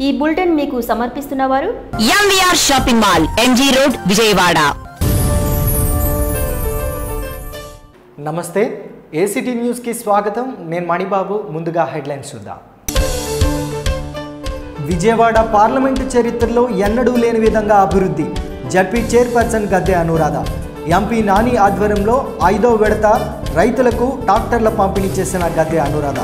bulletin మీకు సమర్పిస్తున్నవారు MVR shopping mall MG road Vijayawada నమస్తే ఏసీటీ న్యూస్కి స్వాగతం నేను మణిబాబు ముందుగా హెడ్లైన్స్ చూద్దాం విజయవాడ పార్లమెంటు చరిత్రలో ఎన్నడూ లేని విధంగా అభివృద్ధి ZP chairperson Gadde Anuradha MP Nani ఆధ్వర్యంలో ఐదో విడత రైతులకు ట్రాక్టర్ల పంపిణీ చేసిన గద్దె అనురాధ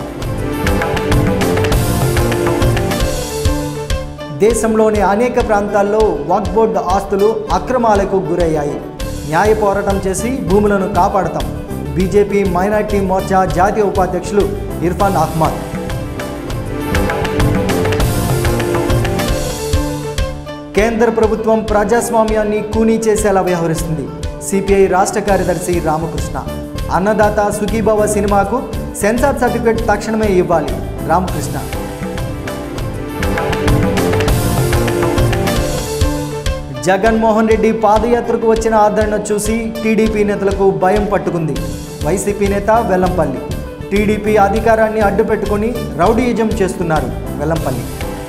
దేశంలోని అనేక ప్రాంతాల్లో వక్ఫ్ బోర్డు ఆస్తులు అక్రమాలకు గురయ్యాయి న్యాయ పోరాటం చేసి భూములను కాపాడతాం బీజేపీ మైనార్టీ మోర్చా జాతీయ ఉపాధ్యక్షులు ఇర్ఫాన్ అహ్మద్ కేంద్ర ప్రభుత్వం ప్రజాస్వామ్యాన్ని కూనీ చేసేలా వ్యవహరిస్తుంది సిపిఐ రాష్ట్ర కార్యదర్శి రామకృష్ణ అన్నదాత సుఖీభవ సినిమాకు సెన్సార్ సర్టిఫికేట్ తక్షణమే ఇవ్వాలి రామకృష్ణ జగన్మోహన్ రెడ్డి పాదయాత్రకు వచ్చిన ఆదరణ చూసి టీడీపీ నేతలకు భయం పట్టుకుంది వైసీపీ నేత వెల్లంపల్లి టీడీపీ అధికారాన్ని అడ్డుపెట్టుకొని రౌడీయిజం చేస్తున్నారు వెల్లంపల్లి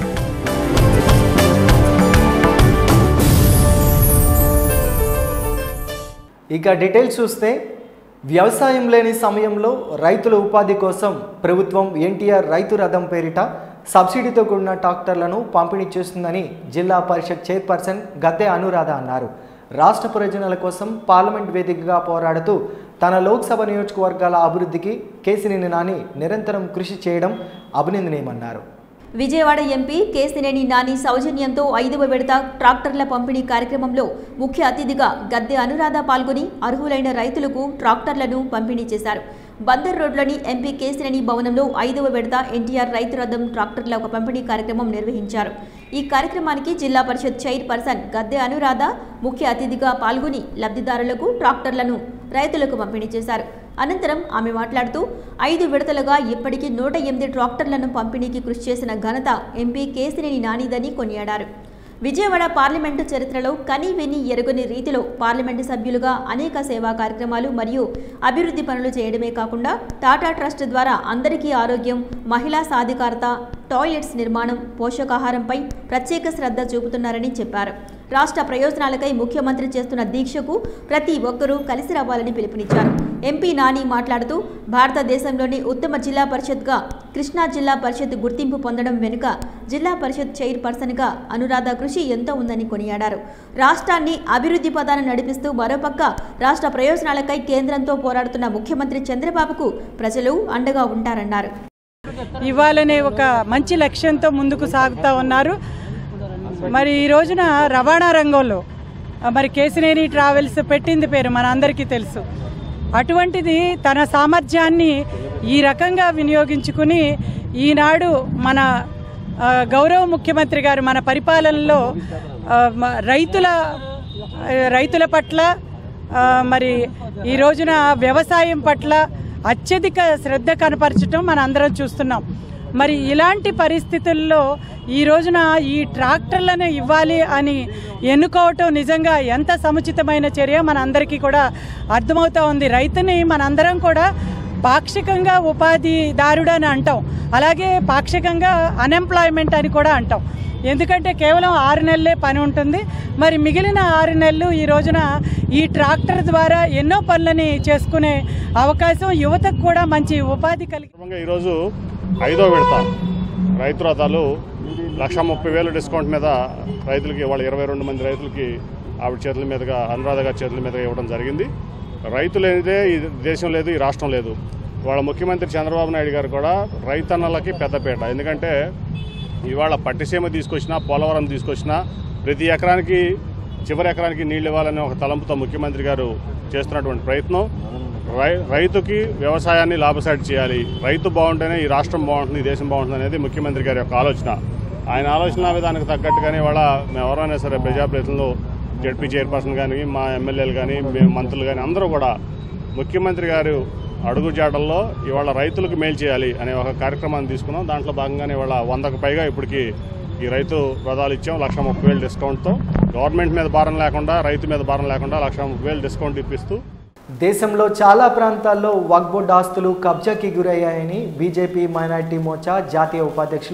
ఇక డీటెయిల్స్ చూస్తే వ్యవసాయం లేని సమయంలో రైతుల ఉపాధి కోసం ప్రభుత్వం ఎన్టీఆర్ రైతు రథం పేరిట సబ్సిడీతో కూడిన ట్రాక్టర్లను పంపిణీ చేస్తుందని జిల్లా పరిషత్ చైర్పర్సన్ గద్దె అనురాధ అన్నారు రాష్ట్ర ప్రయోజనాల కోసం పార్లమెంట్ వేదికగా పోరాడుతూ తన లోక్సభ నియోజకవర్గాల అభివృద్ధికి కేసినేని నాని నిరంతరం కృషి చేయడం అభినందనీయమన్నారు విజయవాడ ఎంపీ కేసినేని నాని సౌజన్యంతో ఐదవ విడత ట్రాక్టర్ల పంపిణీ కార్యక్రమంలో ముఖ్య అతిథిగా గద్దె అనురాధ పాల్గొని అర్హులైన రైతులకు ట్రాక్టర్లను పంపిణీ చేశారు బందర్ రోడ్లోని ఎంపీ కేసినేని భవనంలో ఐదవ విడత ఎన్టీఆర్ రైతు రథం ట్రాక్టర్ల ఒక పంపిణీ కార్యక్రమం నిర్వహించారు ఈ కార్యక్రమానికి జిల్లా పరిషత్ చైర్పర్సన్ గద్దె అనురాధ ముఖ్య అతిథిగా పాల్గొని లబ్ధిదారులకు ట్రాక్టర్లను రైతులకు పంపిణీ చేశారు అనంతరం ఆమె మాట్లాడుతూ ఐదు విడతలుగా ఇప్పటికీ నూట ఎనిమిది ట్రాక్టర్లను పంపిణీకి కృషి చేసిన ఘనత ఎంపీ కేసినేని నానిదని కొనియాడారు విజయవాడ పార్లమెంటు చరిత్రలో కని విని ఎరుగని రీతిలో పార్లమెంటు సభ్యులుగా అనేక సేవా కార్యక్రమాలు మరియు అభివృద్ధి పనులు చేయడమే కాకుండా టాటా ట్రస్ట్ ద్వారా అందరికీ ఆరోగ్యం మహిళా సాధికారత టాయిలెట్స్ నిర్మాణం పోషకాహారంపై ప్రత్యేక శ్రద్ధ చూపుతున్నారని చెప్పారు రాష్ట్ర ప్రయోజనాలకై ముఖ్యమంత్రి చేస్తున్న దీక్షకు ప్రతి ఒక్కరూ కలిసి రావాలని పిలుపునిచ్చారు ఎంపీ నాని మాట్లాడుతూ భారతదేశంలోని ఉత్తమ జిల్లా పరిషత్గా కృష్ణా జిల్లా పరిషత్ గుర్తింపు పొందడం వెనుక జిల్లా పరిషత్ చైర్పర్సన్గా అనురాధ కృషి ఎంతో ఉందని కొనియాడారు రాష్ట్రాన్ని అభివృద్ధి పదాన నడిపిస్తూ మరోపక్క రాష్ట్ర ప్రయోజనాలకై కేంద్రంతో పోరాడుతున్న ముఖ్యమంత్రి చంద్రబాబుకు ప్రజలు అండగా ఉంటారన్నారు ఇవ్వాలనే ఒక మంచి లక్ష్యంతో ముందుకు సాగుతూ ఉన్నారు మరి ఈ రోజున రవాణా రంగంలో ఆ, మరి కేసినేని ట్రావెల్స్ పెట్టింది పేరు మన అందరికీ తెలుసు అటువంటిది తన సామర్థ్యాన్ని ఈ రకంగా వినియోగించుకుని ఈనాడు మన ఆ, గౌరవ ముఖ్యమంత్రి గారు మన పరిపాలనలో ఆ, మ- రైతుల ఆ, రైతుల పట్ల ఆ, మరి ఈ రోజున వ్యవసాయం పట్ల అత్యధిక శ్రద్ధ కనపరచడం మన అందరం చూస్తున్నాం మరి ఇలాంటి పరిస్థితుల్లో ఈ రోజున ఈ ట్రాక్టర్లను ఇవ్వాలి అని ఎన్నుకోవటం నిజంగా ఎంత సముచితమైన చర్య మన అందరికీ కూడా అర్థమవుతా ఉంది రైతుని మనందరం కూడా పాక్షికంగా ఉపాధిదారుడు అని అంటాం అలాగే పాక్షికంగా అన్ఎంప్లాయ్మెంట్ అని కూడా అంటాం ఎందుకంటే కేవలం ఆరు నెలలే పని ఉంటుంది మరి మిగిలిన ఆరు నెలలు ఈ రోజున ఈ ట్రాక్టర్ ద్వారా ఎన్నో పనులని చేసుకునే అవకాశం యువతకు కూడా మంచి ఉపాధి కలిగి సందర్భంగా ఈరోజు ఐదో విడత రైతు రథాలు లక్ష ముప్పై వేలు డిస్కౌంట్ మీద రైతులకి వాళ్ళ ఇరవై రెండు మంది రైతులకి ఆవిడ చేతుల మీదుగా అనురాధ గారి చేతుల మీదుగా ఇవ్వడం జరిగింది రైతు లేనిదే ఈ దేశం లేదు ఈ రాష్ట్రం లేదు వాళ్ళ ముఖ్యమంత్రి చంద్రబాబు నాయుడు గారు కూడా రైతన్నలకి పెద్దపీట ఎందుకంటే ఇవాళ పట్టిసీమ తీసుకొచ్చినా పోలవరం తీసుకొచ్చినా ప్రతి ఎకరానికి చివరి ఎకరానికి నీళ్ళు ఇవ్వాలనే ఒక తలంపుతో ముఖ్యమంత్రి గారు చేస్తున్నటువంటి ప్రయత్నం రై రైతుకి వ్యవసాయాన్ని లాభసాటి చేయాలి రైతు బాగుంటేనే ఈ రాష్ట్రం బాగుంటుంది ఈ దేశం బాగుంటుంది అనేది ముఖ్యమంత్రి గారి యొక్క ఆలోచన ఆయన ఆలోచన విధానానికి తగ్గట్టుగానే ఇవాళ మేము ఎవరైనా సరే ప్రజాప్రతినిధులు జడ్పీ చైర్పర్సన్ కానీ మా ఎమ్మెల్యేలు కానీ మేము మంత్రులు కానీ అందరూ కూడా ముఖ్యమంత్రి గారు అడుగుజాడల్లో ఇవాళ రైతులకు మేలు చేయాలి అనే ఒక కార్యక్రమాన్ని తీసుకున్నాం దాంట్లో భాగంగానే ఇవాళ వందకు పైగా ఇప్పటికి ఈ రైతు రథాలు ఇచ్చాం లక్ష ముప్పై వేలు డిస్కౌంట్తో గవర్నమెంట్ మీద భారం లేకుండా రైతు మీద భారం లేకుండా లక్ష ముప్పై వేలు డిస్కౌంట్ ఇప్పిస్తూ దేశంలో చాలా ప్రాంతాల్లో వక్ఫ్ బోర్డు ఆస్తులు కబ్జాకి గురయ్యాయని బీజేపీ మైనార్టీ మోర్చా జాతీయ ఉపాధ్యక్షులు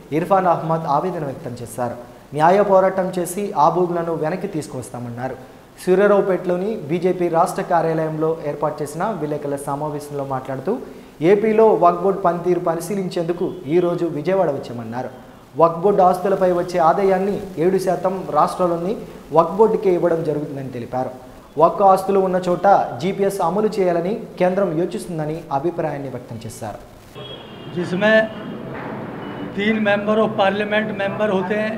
ఇర్ఫాన్ అహ్మద్ ఆవేదన వ్యక్తం చేశారు న్యాయ పోరాటం చేసి ఆ భూములను వెనక్కి తీసుకువస్తామన్నారు సూర్యారావుపేటలోని బీజేపీ రాష్ట్ర కార్యాలయంలో ఏర్పాటు చేసిన విలేకరుల సమావేశంలో మాట్లాడుతూ ఏపీలో వక్ బోర్డు పనితీరు పరిశీలించేందుకు ఈరోజు విజయవాడ వచ్చామన్నారు వక్ బోర్డు ఆస్తులపై వచ్చే ఆదాయాన్ని ఏడు శాతం రాష్ట్రంలోని వక్ బోర్డుకే ఇవ్వడం జరుగుతుందని తెలిపారు వక్ ఆస్తులు ఉన్న చోట జీపీఎస్ అమలు చేయాలని కేంద్రం యోచిస్తుందని అభిప్రాయాన్ని వ్యక్తం చేశారు जिसमें तीन मेंबर ऑफ पार्लियामेंट मेंबर होते हैं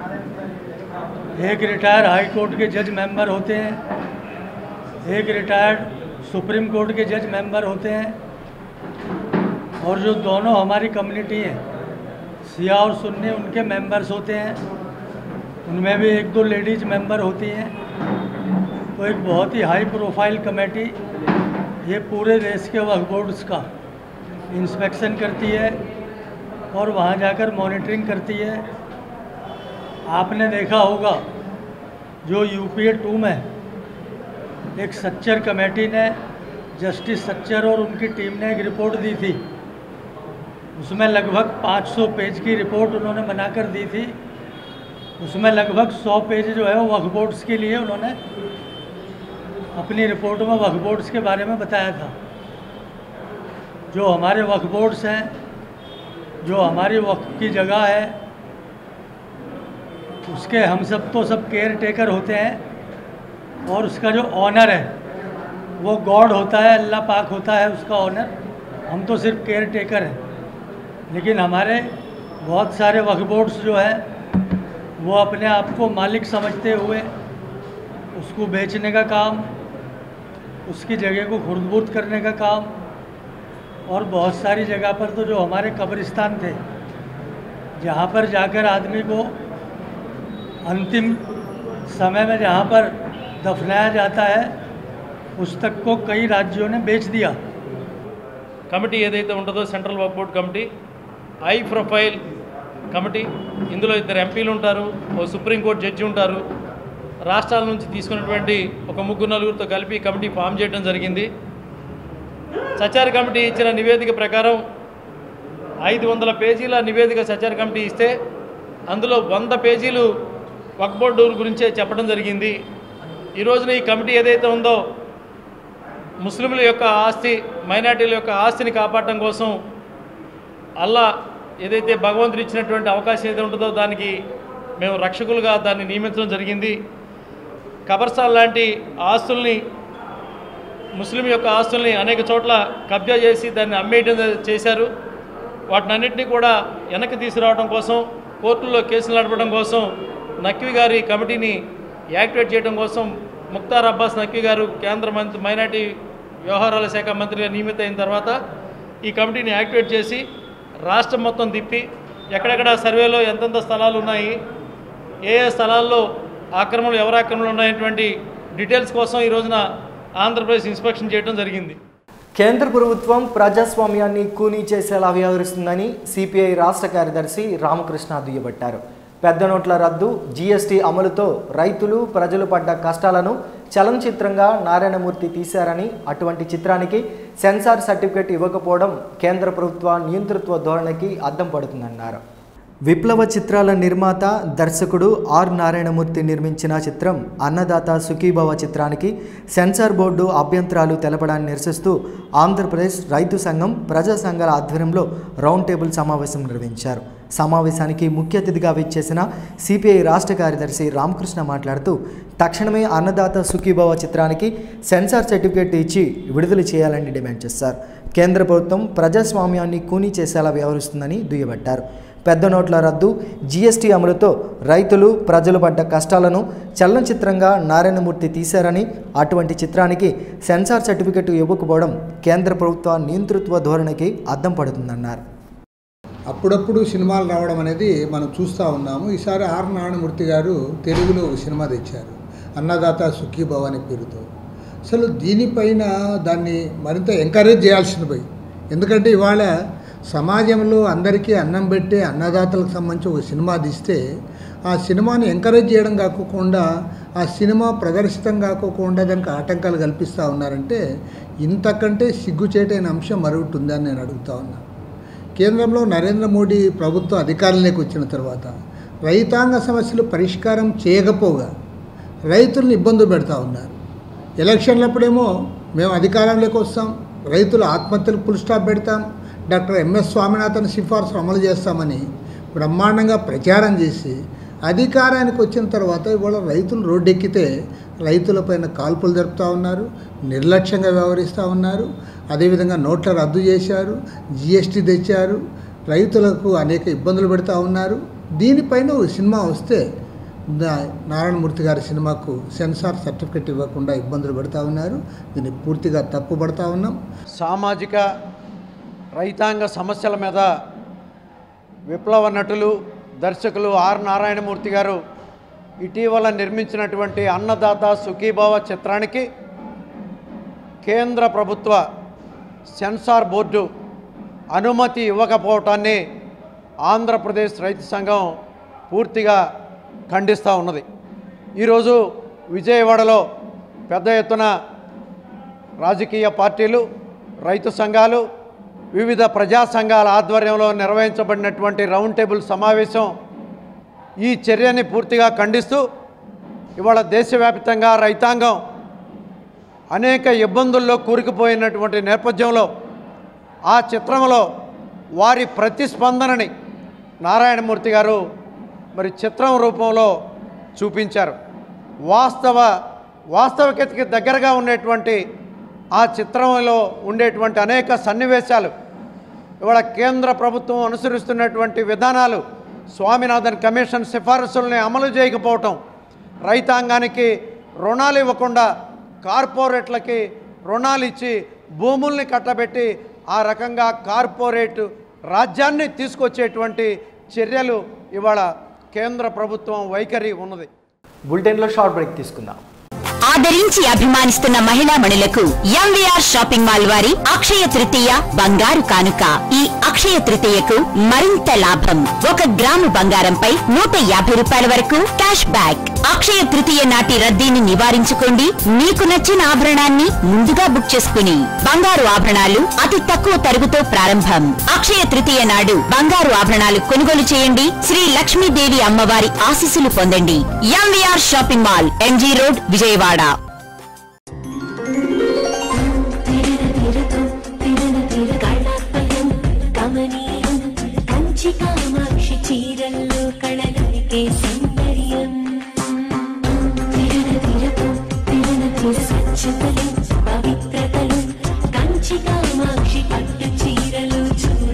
एक रिटायर हाई कोर्ट के जज मेंबर होते हैं एक रिटायर्ड सुप्रीम कोर्ट के जज मेंबर होते हैं और जो दोनों हमारी कम्युनिटी हैं सिया और सुन्नी उनके मेंबर्स होते हैं उनमें भी एक दो लेडीज मेंबर होती हैं तो एक बहुत ही हाई प्रोफाइल कमेटी ये पूरे देश के वक्फ बोर्ड्स का इंस्पेक्शन करती है और वहाँ जाकर मॉनिटरिंग करती है आपने देखा होगा जो यूपीए टू में एक सच्चर कमेटी ने जस्टिस सच्चर और उनकी टीम ने एक रिपोर्ट दी थी उसमें लगभग 500 पेज की रिपोर्ट उन्होंने बनाकर दी थी उसमें लगभग 100 पेज जो है वो वक्फ बोर्ड्स के लिए उन्होंने अपनी रिपोर्ट में वक्फ बोर्ड्स के बारे में बताया था जो हमारे वक्फ बोर्ड्स हैं जो हमारी वक्फ की जगह है उसके हम सब तो सब केयर टेकर होते हैं और उसका जो ऑनर है वो गॉड होता है अल्लाह पाक होता है उसका ऑनर हम तो सिर्फ केयर टेकर हैं लेकिन हमारे बहुत सारे वक्फ बोर्ड्स जो हैं वो अपने आप को मालिक समझते हुए उसको बेचने का काम उसकी जगह को खुर्दबुर्द करने का काम और बहुत सारी जगह पर तो जो हमारे कब्रिस्तान थे जहाँ पर जाकर आदमी को अंतिम समय में जहाँ पर दफनाया जाता है उस तक को कई राज्यों ने बेच दिया కమిటీ ఏదైతే ఉంటుందో సెంట్రల్ వర్క్ board committee high profile committee ఇందులో ఇద్దరు ఎంపీలు ఉంటారు ఓ సుప్రీంకోర్టు జడ్జి ఉంటారు రాష్ట్రాల నుంచి తీసుకున్నటువంటి ఒక ముగ్గురు నలుగురితో కలిపి ఈ కమిటీ ఫామ్ చేయడం జరిగింది సచార కమిటీ ఇచ్చిన నివేదిక ప్రకారం ఐదు వందల పేజీల నివేదిక సచార కమిటీ ఇస్తే అందులో వంద పేజీలు వక్ బోర్డు గురించే చెప్పడం జరిగింది ఈ రోజున ఈ కమిటీ ఏదైతే ఉందో ముస్లింల యొక్క ఆస్తి మైనార్టీల యొక్క ఆస్తిని కాపాడటం కోసం అల్లా ఏదైతే భగవంతుడు ఇచ్చినటువంటి అవకాశం ఏదైతే ఉంటుందో దానికి మేము రక్షకులుగా దాన్ని నియమించడం జరిగింది కబర్సాన్ లాంటి ఆస్తుల్ని ముస్లిం యొక్క ఆస్తుల్ని అనేక చోట్ల కబ్జా చేసి దాన్ని అమ్మేయడం చేశారు వాటినన్నింటినీ కూడా వెనక్కి తీసుకురావడం కోసం కోర్టుల్లో కేసులు నడపడం కోసం నక్వీ గారి కమిటీని యాక్టివేట్ చేయడం కోసం ముక్తార్ అబ్బాస్ నక్వీ గారు కేంద్ర మంత్రి మైనార్టీ వ్యవహారాల శాఖ మంత్రిగా నియమితమైన తర్వాత ఈ కమిటీని యాక్టివేట్ చేసి రాష్ట్రం మొత్తం తిప్పి ఎక్కడెక్కడ సర్వేలో ఎంతెంత స్థలాలు ఉన్నాయి ఏ ఏ స్థలాల్లో ఆక్రమణలు ఎవరు ఆక్రమణలు ఉన్నాయటువంటి డీటెయిల్స్ కోసం ఈ రోజున ఆంధ్రప్రదేశ్ ఇన్స్పెక్షన్ చేయడం జరిగింది కేంద్ర ప్రభుత్వం ప్రజాస్వామ్యాన్ని కూనీ చేసేలా వ్యవహరిస్తుందని సిపిఐ రాష్ట్ర కార్యదర్శి రామకృష్ణ దుయ్యబట్టారు పెద్ద నోట్ల రద్దు జీఎస్టీ అమలుతో రైతులు ప్రజలు పడ్డ కష్టాలను చలనచిత్రంగా నారాయణమూర్తి తీశారని అటువంటి చిత్రానికి సెన్సార్ సర్టిఫికేట్ ఇవ్వకపోవడం కేంద్ర ప్రభుత్వ నియంతృత్వ ధోరణికి అద్దం పడుతుందన్నారు విప్లవ చిత్రాల నిర్మాత దర్శకుడు ఆర్ నారాయణమూర్తి నిర్మించిన చిత్రం అన్నదాత సుఖీభవ చిత్రానికి సెన్సార్ బోర్డు అభ్యంతరాలు తెలపడాన్ని నిరసిస్తూ ఆంధ్రప్రదేశ్ రైతు సంఘం ప్రజా సంఘాల ఆధ్వర్యంలో రౌండ్ టేబుల్ సమావేశం నిర్వహించారు సమావేశానికి ముఖ్య అతిథిగా విచ్చేసిన సిపిఐ రాష్ట్ర కార్యదర్శి రామకృష్ణ మాట్లాడుతూ తక్షణమే అన్నదాత సుఖీభవ చిత్రానికి సెన్సార్ సర్టిఫికేట్ ఇచ్చి విడుదల చేయాలని డిమాండ్ చేశారు కేంద్ర ప్రభుత్వం ప్రజాస్వామ్యాన్ని కూనీ చేసేలా వ్యవహరిస్తుందని దుయ్యబట్టారు పెద్ద నోట్ల రద్దు జీఎస్టీ అమలుతో రైతులు ప్రజలు పడ్డ కష్టాలను చలనచిత్రంగా నారాయణమూర్తి తీశారని అటువంటి చిత్రానికి సెన్సార్ సర్టిఫికెట్ ఇవ్వకపోవడం కేంద్ర ప్రభుత్వ నియంతృత్వ ధోరణికి అద్దం పడుతుందన్నారు అప్పుడప్పుడు సినిమాలు రావడం అనేది మనం చూస్తూ ఉన్నాము ఈసారి ఆర్ నారాయణమూర్తి గారు తెలుగులో ఒక సినిమా తెచ్చారు అన్నదాత సుఖీభవ అనే పేరుతో అసలు దీనిపైన దాన్ని మరింత ఎంకరేజ్ చేయాల్సింది పోయి ఎందుకంటే ఇవాళ సమాజంలో అందరికీ అన్నం పెట్టే అన్నదాతలకు సంబంధించి ఒక సినిమా తీస్తే ఆ సినిమాని ఎంకరేజ్ చేయడం కాకోకుండా ఆ సినిమా ప్రదర్శితం కాకోకుండా దానికి ఆటంకాలు కల్పిస్తూ ఉన్నారంటే ఇంతకంటే సిగ్గుచేటైన అంశం మరొకటి ఉందని నేను అడుగుతా ఉన్నా కేంద్రంలో నరేంద్ర మోడీ ప్రభుత్వం అధికారంలోకి వచ్చిన తర్వాత రైతాంగ సమస్యలు పరిష్కారం చేయకపోగా రైతులను ఇబ్బందులు పెడతా ఉన్నారు ఎలక్షన్లప్పుడేమో మేము అధికారంలోకి వస్తాం రైతుల ఆత్మహత్యలకు ఫుల్ స్టాప్ పెడతాం డాక్టర్ ఎంఎస్ స్వామినాథన్ సిఫార్సు అమలు చేస్తామని బ్రహ్మాండంగా ప్రచారం చేసి అధికారానికి వచ్చిన తర్వాత ఇవాళ రైతులు రోడ్డెక్కితే రైతులపైన కాల్పులు జరుపుతూ ఉన్నారు నిర్లక్ష్యంగా వ్యవహరిస్తూ ఉన్నారు అదేవిధంగా నోట్ల రద్దు చేశారు జిఎస్టీ తెచ్చారు రైతులకు అనేక ఇబ్బందులు పెడతా ఉన్నారు దీనిపైన ఒక సినిమా వస్తే దా- నారాయణమూర్తి గారి సినిమాకు సెన్సార్ సర్టిఫికెట్ ఇవ్వకుండా ఇబ్బందులు పెడతా ఉన్నారు దీన్ని పూర్తిగా తప్పుపడతా ఉన్నాం సామాజిక రైతాంగ సమస్యల మీద విప్లవ నటులు దర్శకులు ఆర్ నారాయణమూర్తి గారు ఇటీవల నిర్మించినటువంటి అన్నదాత సుఖీభావ చిత్రానికి కేంద్ర ప్రభుత్వ సెన్సార్ బోర్డు అనుమతి ఇవ్వకపోవటాన్ని ఆంధ్రప్రదేశ్ రైతు సంఘం పూర్తిగా ఖండిస్తూ ఉన్నది ఈరోజు విజయవాడలో పెద్ద ఎత్తున రాజకీయ పార్టీలు రైతు సంఘాలు వివిధ ప్రజా సంఘాల ఆధ్వర్యంలో నిర్వహించబడినటువంటి రౌండ్ టేబుల్ సమావేశం ఈ చర్యని పూర్తిగా ఖండిస్తూ ఇవాళ దేశవ్యాప్తంగా రైతాంగం అనేక ఇబ్బందుల్లో కూరుకుపోయినటువంటి నేపథ్యంలో ఆ చిత్రంలో వారి ప్రతిస్పందనని నారాయణమూర్తి గారు మరి చిత్రం రూపంలో చూపించారు వాస్తవ వాస్తవికతకి దగ్గరగా ఉండేటువంటి ఆ చిత్రంలో ఉండేటువంటి అనేక సన్నివేశాలు ఇవాళ కేంద్ర ప్రభుత్వం అనుసరిస్తున్నటువంటి విధానాలు స్వామినాథన్ కమిషన్ సిఫారసుల్ని అమలు చేయకపోవటం రైతాంగానికి రుణాలు ఇవ్వకుండా కార్పొరేట్లకి రుణాలు ఇచ్చి భూముల్ని కట్టబెట్టి ఆ రకంగా కార్పొరేట్ రాజ్యాన్ని తీసుకొచ్చేటువంటి చర్యలు ఇవాళ కేంద్ర ప్రభుత్వం వైఖరి ఉన్నది బులెటిన్లో షార్ట్ బ్రేక్ తీసుకుందాం ఆదరించి అభిమానిస్తున్న మహిళా మణులకు ఎంవీఆర్ షాపింగ్ మాల్ వారి అక్షయ తృతీయ బంగారు కానుక ఈ అక్షయ తృతీయకు మరింత లాభం ఒక గ్రాము బంగారంపై నూట యాభై రూపాయల వరకు క్యాష్ బ్యాక్ అక్షయ తృతీయ నాటి రద్దీని నివారించుకోండి మీకు నచ్చిన ఆభరణాన్ని ముందుగా బుక్ చేసుకుని బంగారు ఆభరణాలు అతి తక్కువ తరుగుతో ప్రారంభం అక్షయ తృతీయ నాడు బంగారు ఆభరణాలు కొనుగోలు చేయండి శ్రీ లక్ష్మీదేవి అమ్మవారి ఆశీస్సులు పొందండి MVR shopping mall MG road Vijayawada కమనీయం కంచి కామాక్షి చీరల్లో కళలకే సౌందర్యం తిరన తిరపు తిరన తిర స్వచ్ఛతలు పవిత్రతలు కంచి కామాక్షి పట్టు చీరలు చూడ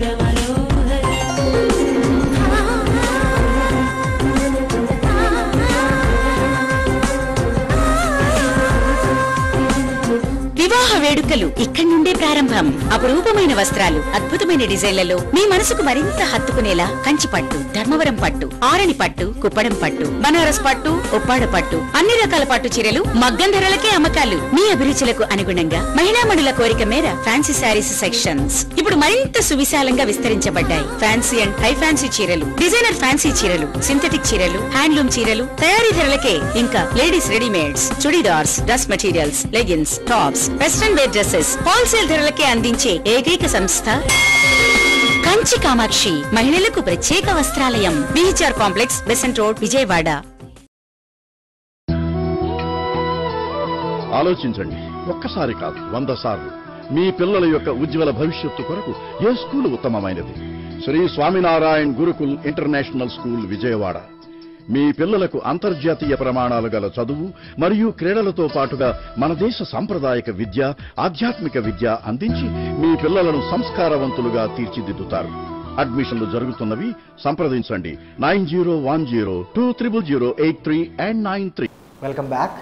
వివాహ వేడుకలు ఇక్కడి నుండే ప్రారంభం అపురూపమైన వస్త్రాలు అద్భుతమైన డిజైన్లలో మీ మనసుకు మరింత హత్తుకునేలా కంచి పట్టు ధర్మవరం పట్టు ఆరణి పట్టు కుప్పడం పట్టు బనారస్ పట్టు ఉప్పాడ పట్టు అన్ని రకాల పట్టు చీరలు మగ్గం ధరలకే అమ్మకాలు మీ అభిరుచులకు అనుగుణంగా మహిళా మణుల కోరిక మేర ఫ్యాన్సీ శారీస్ సెక్షన్స్ ఇప్పుడు మరింత సువిశాలంగా విస్తరించబడ్డాయి ఫ్యాన్సీ అండ్ హై ఫ్యాన్సీ చీరలు డిజైనర్ ఫ్యాన్సీ చీరలు సింథటిక్ చీరలు హ్యాండ్లూమ్ చీరలు తయారీ ధరలకే ఇంకా ladies readymades churidars dress materials leggings tops western wear dresses wholesale ధరలకే అందించే ఏకైక సంస్థ కంచి కామాక్షి మహిళలకు ప్రత్యేక వస్త్రాలయం BHR complex Besant road Vijayawada ఆలోచించండి ఒక్కసారి కాదు వంద సార్లు మీ పిల్లల యొక్క ఉజ్వల భవిష్యత్తు కొరకు ఏ స్కూల్ ఉత్తమమైనది శ్రీ స్వామినారాయణ్ గురుకుల్ ఇంటర్నేషనల్ స్కూల్ విజయవాడ మీ పిల్లలకు అంతర్జాతీయ ప్రమాణాలు గల చదువు మరియు క్రీడలతో పాటుగా మన దేశ సాంప్రదాయక విద్య ఆధ్యాత్మిక విద్య అందించి మీ పిల్లలను సంస్కారవంతులుగా తీర్చిదిద్దుతారు అడ్మిషన్లు జరుగుతున్నవి సంప్రదించండి nine zero one zero two triple zero eight three and nine three welcome back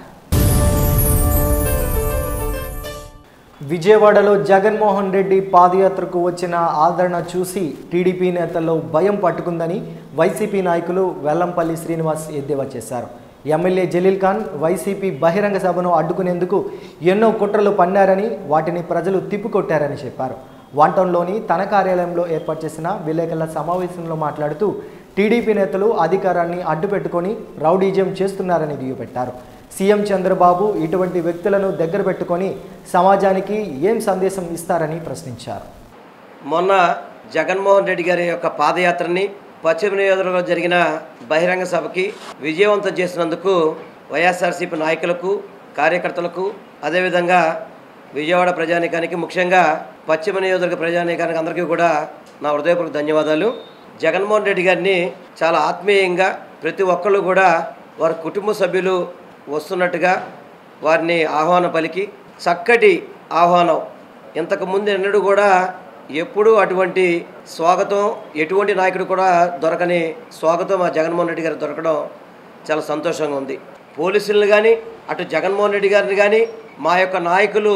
విజయవాడలో జగన్మోహన్ రెడ్డి పాదయాత్రకు వచ్చిన ఆదరణ చూసి టీడీపీ నేతల్లో భయం పట్టుకుందని వైసీపీ నాయకులు వెల్లంపల్లి శ్రీనివాస్ ఎద్దేవా చేశారు ఎమ్మెల్యే జలీల్ ఖాన్ వైసీపీ బహిరంగ సభను అడ్డుకునేందుకు ఎన్నో కుట్రలు పన్నారని వాటిని ప్రజలు తిప్పికొట్టారని చెప్పారు వాంటంలోని తన కార్యాలయంలో ఏర్పాటు చేసిన విలేకరుల సమావేశంలో మాట్లాడుతూ టీడీపీ నేతలు అధికారాన్ని అడ్డుపెట్టుకొని రౌడీజం చేస్తున్నారని దుయ్యబట్టారు సీఎం చంద్రబాబు ఇటువంటి వ్యక్తులను దగ్గర పెట్టుకొని సమాజానికి ఏం సందేశం ఇస్తారని ప్రశ్నించారు మొన్న జగన్మోహన్ రెడ్డి గారి యొక్క పాదయాత్రని పశ్చిమ నియోజకవర్గంలో జరిగిన బహిరంగ సభకి విజయవంతం చేసినందుకు వైఎస్ఆర్సీపీ నాయకులకు కార్యకర్తలకు అదేవిధంగా విజయవాడ ప్రజానీకానికి ముఖ్యంగా పశ్చిమ నియోజకవర్గ ప్రజానీకానికి అందరికీ కూడా నా హృదయపూర్వక ధన్యవాదాలు జగన్మోహన్ రెడ్డి గారిని చాలా ఆత్మీయంగా ప్రతి ఒక్కళ్ళు కూడా వారి కుటుంబ సభ్యులు వస్తున్నట్టుగా వారిని ఆహ్వానం పలికి చక్కటి ఆహ్వానం ఇంతకు ముందు ఎన్నడూ కూడా ఎప్పుడూ అటువంటి స్వాగతం ఎటువంటి నాయకుడు కూడా దొరకని స్వాగతం మా జగన్మోహన్ రెడ్డి గారికి దొరకడం చాలా సంతోషంగా ఉంది పోలీసులను కానీ అటు జగన్మోహన్ రెడ్డి గారిని కానీ మా యొక్క నాయకులు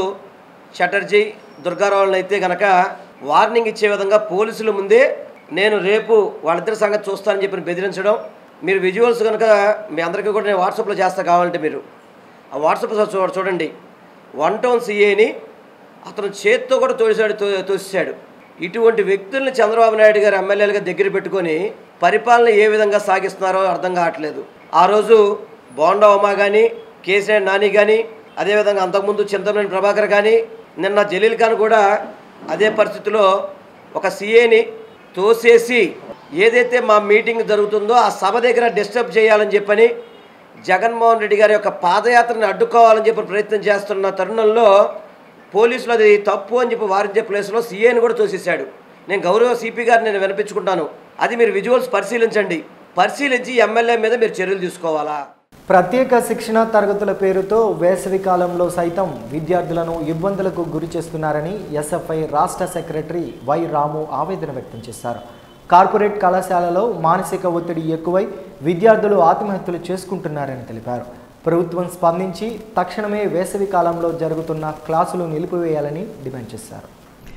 చటర్జీ దుర్గారావులను అయితే గనక వార్నింగ్ ఇచ్చే విధంగా పోలీసుల ముందే నేను రేపు వాళ్ళిద్దరి సంగతి చూస్తానని చెప్పి బెదిరించడం మీరు విజువల్స్ కనుక మీ అందరికీ కూడా నేను వాట్సాప్లో చేస్తా కావాలంటే మీరు ఆ వాట్సాప్ చూ చూడండి వన్ టౌన్ సీఏని అతను చేత్తో కూడా తోసాడు తో- తోసేశాడు ఇటువంటి వ్యక్తుల్ని చంద్రబాబు నాయుడు గారు ఎమ్మెల్యేలుగా దగ్గర పెట్టుకొని పరిపాలన ఏ విధంగా సాగిస్తున్నారో అర్థం కావట్లేదు ఆ రోజు బోండా ఉమా కానీ కేసీఆర్ నాని కానీ అదేవిధంగా అంతకుముందు చింతమనేని ప్రభాకర్ కానీ నిన్న జలీల్ ఖాన్ కూడా అదే పరిస్థితిలో ఒక సీఏని తోసేసి ఏదైతే మా మీటింగ్ జరుగుతుందో ఆ సభ దగ్గర డిస్టర్బ్ చేయాలని చెప్పని జగన్మోహన్ రెడ్డి గారి యొక్క పాదయాత్రని అడ్డుకోవాలని చెప్పి ప్రయత్నం చేస్తున్న తరుణంలో పోలీసులు అది తప్పు అని చెప్పి వారించే ప్లేస్లో సీఏని కూడా తోసేశాడు నేను గౌరవ సిపి గారిని నేను వినిపించుకుంటాను అది మీరు విజువల్స్ పరిశీలించండి పరిశీలించి ఎమ్మెల్యే మీద మీరు చర్యలు తీసుకోవాలా ప్రత్యేక శిక్షణ తరగతుల పేరుతో వేసవి కాలంలో సైతం విద్యార్థులను ఇబ్బందులకు గురి చేస్తున్నారని ఎస్ఎఫ్ఐ రాష్ట్ర సెక్రటరీ వై రాము ఆవేదన వ్యక్తం చేశారు కార్పొరేట్ కళాశాలలో మానసిక ఒత్తిడి ఎక్కువై విద్యార్థులు ఆత్మహత్యలు చేసుకుంటున్నారని తెలిపారు ప్రభుత్వం స్పందించి తక్షణమే వేసవి కాలంలో జరుగుతున్న క్లాసులు నిలిపివేయాలని డిమాండ్ చేశారు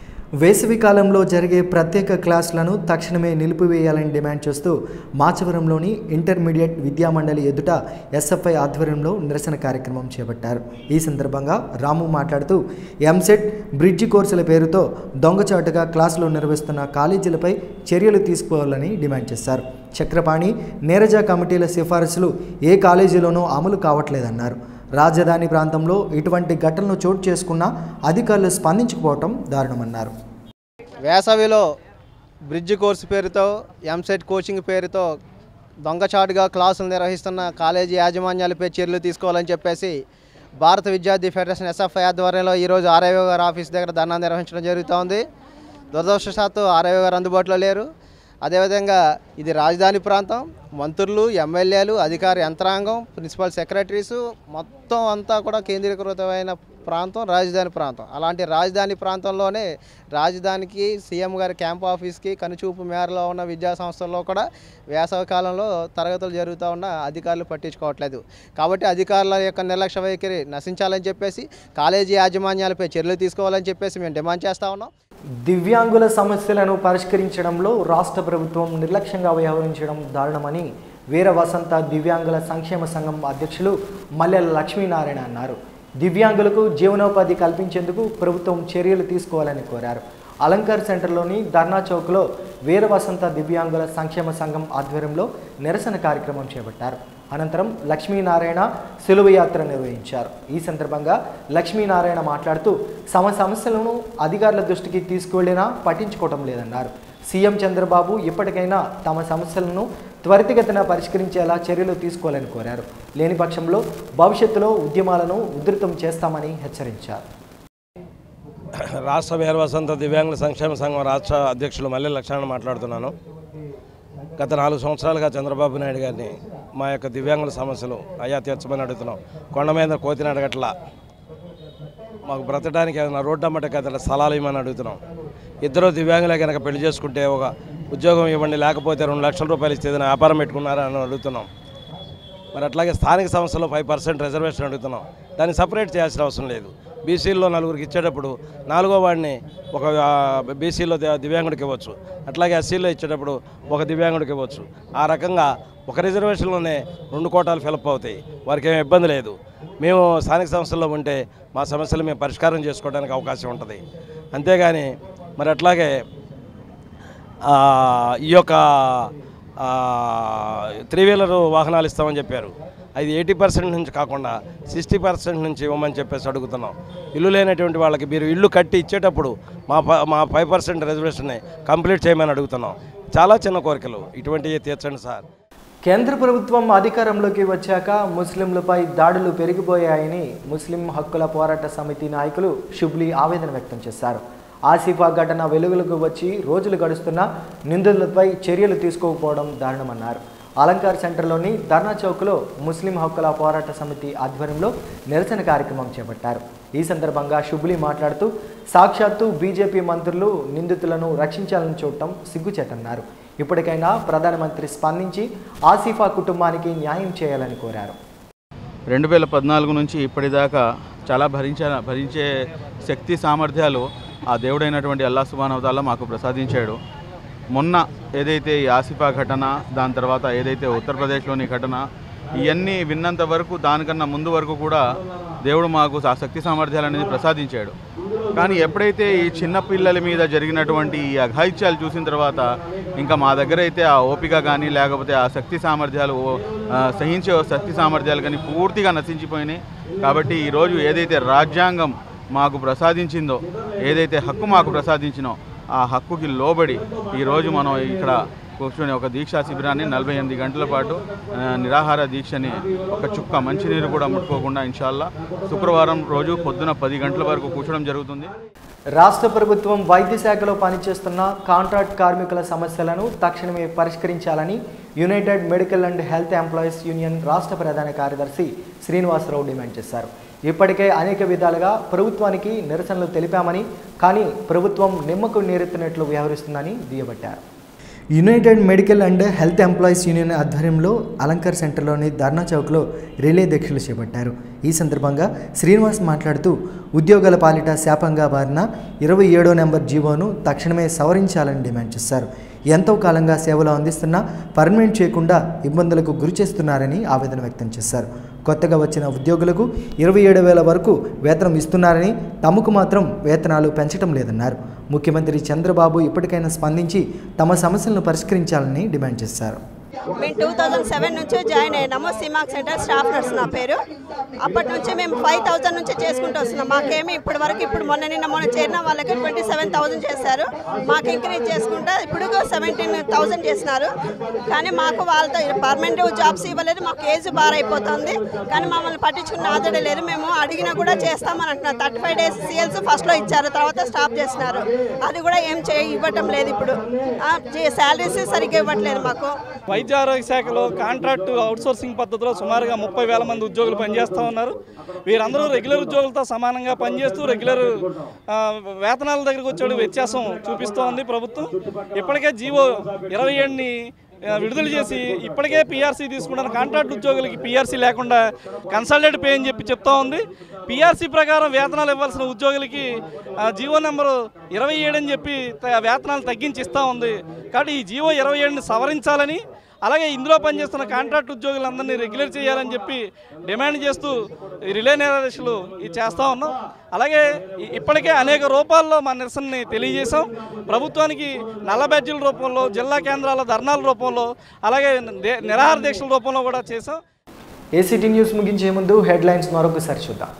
వేసవి కాలంలో జరిగే ప్రత్యేక క్లాసులను తక్షణమే నిలిపివేయాలని డిమాండ్ చేస్తూ మాచవరంలోని ఇంటర్మీడియట్ విద్యామండలి ఎదుట ఎస్ఎఫ్ఐ ఆధ్వర్యంలో నిరసన కార్యక్రమం చేపట్టారు ఈ సందర్భంగా రాము మాట్లాడుతూ ఎంసెట్ బ్రిడ్జి కోర్సుల పేరుతో దొంగచాటుగా క్లాసులు నిర్వహిస్తున్న కాలేజీలపై చర్యలు తీసుకోవాలని డిమాండ్ చేశారు చక్రపాణి నీరజ కమిటీల సిఫారసులు ఏ కాలేజీలోనూ అమలు కావట్లేదన్నారు రాజధాని ప్రాంతంలో ఇటువంటి ఘటనలు చోటు చేసుకున్నా అధికారులు స్పందించకపోవటం దారుణమన్నారు వేసవిలో బ్రిడ్జ్ కోర్సు పేరుతో ఎంసెట్ కోచింగ్ పేరుతో దొంగచాటుగా క్లాసులు నిర్వహిస్తున్న కాలేజీ యాజమాన్యాలపై చర్యలు తీసుకోవాలని చెప్పేసి భారత విద్యార్థి ఫెడరేషన్ ఎస్ఎఫ్ఐ ఆధ్వర్యంలో ఈరోజు ఆర్ఐఓ గారి ఆఫీస్ దగ్గర ధర్నా నిర్వహించడం జరుగుతోంది దురదృష్టవశాత్తు ఆర్ఐఓ గారు అందుబాటులో లేరు అదేవిధంగా ఇది రాజధాని ప్రాంతం మంత్రులు ఎమ్మెల్యేలు అధికార యంత్రాంగం ప్రిన్సిపల్ సెక్రటరీసు మొత్తం అంతా కూడా కేంద్రీకృతమైన ప్రాంతం రాజధాని ప్రాంతం అలాంటి రాజధాని ప్రాంతంలోనే రాజధానికి సీఎం గారి క్యాంప్ ఆఫీస్కి కనుచూపు మేరలో ఉన్న విద్యా సంస్థల్లో కూడా వేసవి కాలంలో తరగతులు జరుగుతూ ఉన్న అధికారులు పట్టించుకోవట్లేదు కాబట్టి అధికారుల యొక్క నిర్లక్ష్య వైఖరి నశించాలని చెప్పేసి కాలేజీ యాజమాన్యాలపై చర్యలు తీసుకోవాలని చెప్పేసి మేము డిమాండ్ చేస్తూ ఉన్నాం దివ్యాంగుల సమస్యలను పరిష్కరించడంలో రాష్ట్ర ప్రభుత్వం నిర్లక్ష్యంగా వ్యవహరించడం దారుణమని వీర వసంత దివ్యాంగుల సంక్షేమ సంఘం అధ్యక్షులు మల్లెల లక్ష్మీనారాయణ అన్నారు దివ్యాంగులకు జీవనోపాధి కల్పించేందుకు ప్రభుత్వం చర్యలు తీసుకోవాలని కోరారు అలంకార్ సెంటర్లోని ధర్నా చౌక్లో వీర వసంత దివ్యాంగుల సంక్షేమ సంఘం ఆధ్వర్యంలో నిరసన కార్యక్రమం చేపట్టారు అనంతరం లక్ష్మీనారాయణ సెలవు యాత్ర నిర్వహించారు ఈ సందర్భంగా లక్ష్మీనారాయణ మాట్లాడుతూ తమ సమస్యలను అధికారుల దృష్టికి తీసుకువెళ్లినా పట్టించుకోవటం లేదన్నారు సీఎం చంద్రబాబు ఇప్పటికైనా తమ సమస్యలను త్వరితగతిన పరిష్కరించేలా చర్యలు తీసుకోవాలని కోరారు లేని పక్షంలో భవిష్యత్తులో ఉద్యమాలను ఉధృతం చేస్తామని హెచ్చరించారు రాష్ట్ర వీర వసంత దివ్యాంగుల సంక్షేమ సంఘం రాష్ట్ర అధ్యక్షులు మల్లె లక్ష్మణ మాట్లాడుతున్నాను గత నాలుగు సంవత్సరాలుగా చంద్రబాబు నాయుడు గారిని మా యొక్క దివ్యాంగుల సమస్యలు అయ్యా తీర్చమని అడుగుతున్నాం కొండ మీద కోతిని అడగట్లా మాకు బ్రతకడానికి ఏదైనా రోడ్డు అమ్మటకి ఏదైనా స్థలాలు ఇవ్వమని అడుగుతున్నాం ఇద్దరు దివ్యాంగులే కనుక పెళ్లి చేసుకుంటే ఒక ఉద్యోగం ఇవ్వండి లేకపోతే రెండు లక్షల రూపాయలు ఇస్తే ఏదైనా వ్యాపారం పెట్టుకున్నారా అని అడుగుతున్నాం మరి అట్లాగే స్థానిక సంస్థలో ఫైవ్ పర్సెంట్ రిజర్వేషన్ అడుగుతున్నాం దాన్ని సపరేట్ చేయాల్సిన అవసరం లేదు బీసీల్లో నలుగురికి ఇచ్చేటప్పుడు నాలుగో వాడిని ఒక బీసీలో దివ్యాంగుడికి ఇవ్వచ్చు అట్లాగే ఎస్సీలో ఇచ్చేటప్పుడు ఒక దివ్యాంగుడికి ఇవ్వచ్చు ఆ రకంగా ఒక రిజర్వేషన్లోనే రెండు కోటాలు ఫిలప్ అవుతాయి వారికి ఏమి ఇబ్బంది లేదు మేము స్థానిక సంస్థల్లో ఉంటే మా సమస్యలు మేము పరిష్కారం చేసుకోవడానికి అవకాశం ఉంటుంది అంతేగాని మరి అట్లాగే ఆ, ఈ యొక్క త్రీ వీలర్ వాహనాలు ఇస్తామని చెప్పారు అది ఎయిటీ పర్సెంట్ నుంచి కాకుండా సిక్స్టీ పర్సెంట్ నుంచి ఇవ్వమని చెప్పేసి అడుగుతున్నాం ఇల్లు లేనటువంటి వాళ్ళకి మీరు ఇల్లు కట్టి ఇచ్చేటప్పుడు మా ప- మా ఫైవ్ పర్సెంట్ రిజర్వేషన్ని కంప్లీట్ చేయమని అడుగుతున్నాం చాలా చిన్న కోరికలు ఇటువంటివి తీర్చండి సార్ కేంద్ర ప్రభుత్వం అధికారంలోకి వచ్చాక ముస్లింలపై దాడులు పెరిగిపోయాయని ముస్లిం హక్కుల పోరాట సమితి నాయకులు షుబ్లీ ఆవేదన వ్యక్తం చేశారు ఆసిఫా ఘటన వెలుగులకు వచ్చి రోజులు గడుస్తున్నా నిందితులపై చర్యలు తీసుకోకపోవడం దారుణమన్నారు అలంకార్ సెంటర్లోని ధర్నా చౌక్లో ముస్లిం హక్కుల పోరాట సమితి ఆధ్వర్యంలో నిరసన కార్యక్రమం చేపట్టారు ఈ సందర్భంగా షుబ్లీ మాట్లాడుతూ సాక్షాత్తు బీజేపీ మంత్రులు నిందితులను రక్షించాలని చూడటం సిగ్గుచేటన్నారు ఇప్పటికైనా ప్రధానమంత్రి స్పందించి ఆసిఫా కుటుంబానికి న్యాయం చేయాలని కోరారు రెండు వేల పద్నాలుగు నుంచి ఇప్పటిదాకా చాలా భరించ భరించే శక్తి సామర్థ్యాలు ఆ దేవుడైనటువంటి అల్లా సుబానవతాల మాకు ప్రసాదించాడు మొన్న ఏదైతే ఈ ఆసిఫా ఘటన దాని తర్వాత ఏదైతే ఉత్తరప్రదేశ్లోని ఘటన ఇవన్నీ విన్నంత వరకు దానికన్నా ముందు వరకు కూడా దేవుడు మాకు ఆ శక్తి సామర్థ్యాలు అనేది ప్రసాదించాడు కానీ ఎప్పుడైతే ఈ చిన్న పిల్లల మీద జరిగినటువంటి ఈ అఘాయిత్యాలు చూసిన తర్వాత ఇంకా మా దగ్గర అయితే ఆ ఓపిక కానీ లేకపోతే ఆ శక్తి సామర్థ్యాలు ఆ, సహించే శక్తి సామర్థ్యాలు కానీ పూర్తిగా నశించిపోయినాయి కాబట్టి ఈరోజు ఏదైతే రాజ్యాంగం మాకు ప్రసాదించిందో ఏదైతే హక్కు మాకు ప్రసాదించినో ఆ హక్కుకి లోబడి ఈరోజు మనం ఇక్కడ కూర్చొని ఒక దీక్షా శిబిరాన్ని నలభై ఎనిమిది గంటల పాటు ఆ, నిరాహార దీక్షని ఒక చుక్క మంచినీరు కూడా ముట్టుకోకుండా ఇన్షాల్లా శుక్రవారం రోజు పొద్దున పది గంటల వరకు కూర్చోవడం జరుగుతుంది రాష్ట్ర ప్రభుత్వం వైద్య శాఖలో పనిచేస్తున్న కాంట్రాక్ట్ కార్మికుల సమస్యలను తక్షణమే పరిష్కరించాలని united medical and health employees union రాష్ట్ర ప్రధాన కార్యదర్శి శ్రీనివాసరావు డిమాండ్ చేశారు ఇప్పటికే అనేక విధాలుగా ప్రభుత్వానికి నిరసనలు తెలిపామని కానీ ప్రభుత్వం నిమ్మకు నీరెత్తినట్లు వ్యవహరిస్తుందని దుయ్యబట్టారు united medical and health employees union ఆధ్వర్యంలో అలంకర్ సెంటర్లోని ధర్నా చౌక్లో రిలే దీక్షలు చేపట్టారు ఈ సందర్భంగా శ్రీనివాస్ మాట్లాడుతూ ఉద్యోగాల పాలిట శాపంగా మారిన ఇరవై ఏడో నెంబర్ జీవోను తక్షణమే సవరించాలని డిమాండ్ చేశారు ఎంతో కాలంగా సేవలు అందిస్తున్నా పర్మనెంట్ చేయకుండా ఇబ్బందులకు గురి చేస్తున్నారని ఆవేదన వ్యక్తం చేశారు కొత్తగా వచ్చిన ఉద్యోగులకు ఇరవై ఏడు వేల వరకు వేతనం ఇస్తున్నారని తమకు మాత్రం వేతనాలు పెంచడం లేదన్నారు ముఖ్యమంత్రి చంద్రబాబు ఇప్పటికైనా స్పందించి తమ సమస్యలను పరిష్కరించాలని డిమాండ్ చేశారు మేము టూ థౌజండ్ సెవెన్ నుంచి జాయిన్ అయ్యాము సిమాక్ సెంటర్ స్టాఫ్ నర్స్ నా పేరు అప్పటి నుంచి మేము ఫైవ్ థౌసండ్ నుంచి చేసుకుంటూ వస్తున్నాం మాకేమి ఇప్పటి వరకు ఇప్పుడు మొన్న నిన్న మొన్న చేరిన వాళ్ళకి ట్వంటీ సెవెన్ థౌసండ్ చేశారు మాకు ఇంక్రీజ్ చేసుకుంటా ఇప్పుడు సెవెంటీన్ థౌసండ్ చేసినారు కానీ మాకు వాళ్ళతో పర్మనెంట్ జాబ్స్ ఇవ్వలేదు మాకు ఏజ్ బార్ అయిపోతుంది కానీ మమ్మల్ని పట్టించుకున్న ఆదరణ లేదు మేము అడిగినా కూడా చేస్తామని అంటున్నారు థర్టీ ఫైవ్ డేస్ సిఎల్స్ ఫస్ట్లో ఇచ్చారు తర్వాత స్టాప్ చేసినారు అది కూడా ఏం చేయ ఇవ్వటం లేదు ఇప్పుడు శాలరీస్ సరిగ్గా ఇవ్వట్లేదు మాకు వైద్య ఆరోగ్య శాఖలో కాంట్రాక్ట్ అవుట్సోర్సింగ్ పద్ధతిలో సుమారుగా ముప్పై వేల మంది ఉద్యోగులు పనిచేస్తూ ఉన్నారు వీరందరూ రెగ్యులర్ ఉద్యోగులతో సమానంగా పనిచేస్తూ రెగ్యులర్ ఆ, వేతనాల దగ్గరకు వచ్చే వ్యత్యాసం చూపిస్తూ ఉంది ప్రభుత్వం ఇప్పటికే జీవో ఇరవై ఏడుని ఆ, విడుదల చేసి ఇప్పటికే పీఆర్సీ తీసుకుంటున్న కాంట్రాక్ట్ ఉద్యోగులకి పీఆర్సీ లేకుండా కన్సల్టెంట్ పే అని చెప్పి చెప్తా ఉంది పీఆర్సీ ప్రకారం వేతనాలు ఇవ్వాల్సిన ఉద్యోగులకి ఆ, జీవో నెంబరు ఇరవై ఏడు అని చెప్పి త- వేతనాలు తగ్గించి ఇస్తూ ఉంది కాబట్టి ఈ జీవో ఇరవై ఏడుని సవరించాలని అలాగే ఇందులో పనిచేస్తున్న కాంట్రాక్ట్ ఉద్యోగులందరినీ రెగ్యులర్ చేయాలని చెప్పి డిమాండ్ చేస్తూ ఈ రిలే నిరాదశలు ఇది చేస్తూ ఉన్నాం అలాగే ఇ- ఇప్పటికే అనేక రూపాల్లో మా నిరసనని తెలియజేశాం ప్రభుత్వానికి నల్ల బ్యాడ్జీల రూపంలో జిల్లా కేంద్రాల ధర్నాల రూపంలో అలాగే దే- నిరాహార దీక్షల రూపంలో కూడా చేశాం ఏసీటీ న్యూస్ ముగించే ముందు హెడ్లైన్స్ మరొకసారి చూద్దాం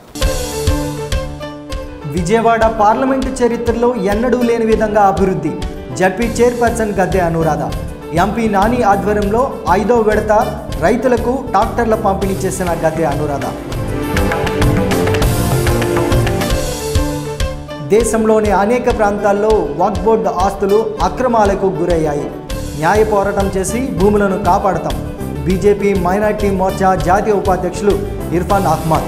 విజయవాడ పార్లమెంటు చరిత్రలో ఎన్నడూ లేని విధంగా అభివృద్ధి ZP chairperson Gadde Anuradha MP Nani ఆధ్వర్యంలో ఐదో విడత రైతులకు ట్రాక్టర్ల పంపిణీ చేసిన గద్దె అనురాధ దేశంలోని అనేక ప్రాంతాల్లో వక్ఫ్ బోర్డు ఆస్తులు అక్రమాలకు గురయ్యాయి న్యాయ పోరాటం చేసి భూములను కాపాడతాం బీజేపీ మైనార్టీ మోర్చా జాతీయ ఉపాధ్యక్షులు ఇర్ఫాన్ అహ్మద్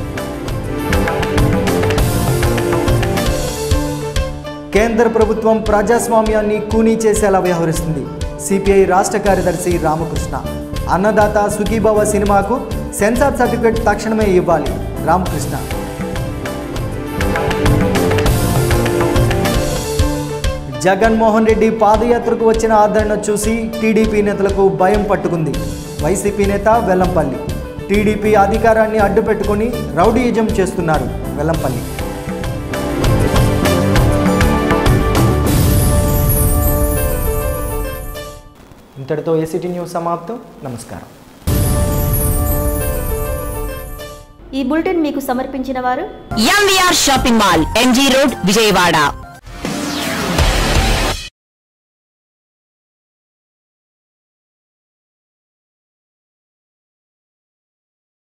కేంద్ర ప్రభుత్వం ప్రజాస్వామ్యాన్ని కూనీ చేసేలా వ్యవహరిస్తుంది సిపిఐ రాష్ట్ర కార్యదర్శి రామకృష్ణ అన్నదాత సుఖీభవ సినిమాకు సెన్సార్ సర్టిఫికేట్ తక్షణమే ఇవ్వాలి రామకృష్ణ జగన్మోహన్ రెడ్డి పాదయాత్రకు వచ్చిన ఆదరణ చూసి టీడీపీ నేతలకు భయం పట్టుకుంది వైసీపీ నేత వెల్లంపల్లి టీడీపీ అధికారాన్ని అడ్డుపెట్టుకుని రౌడీయిజం చేస్తున్నారు వెల్లంపల్లి ఇంతటితో ఏసీటీ న్యూస్ సమాప్తం నమస్కారం ఈ బులెటిన్ మీకు సమర్పించిన వారు MVR shopping mall MG road Vijayawada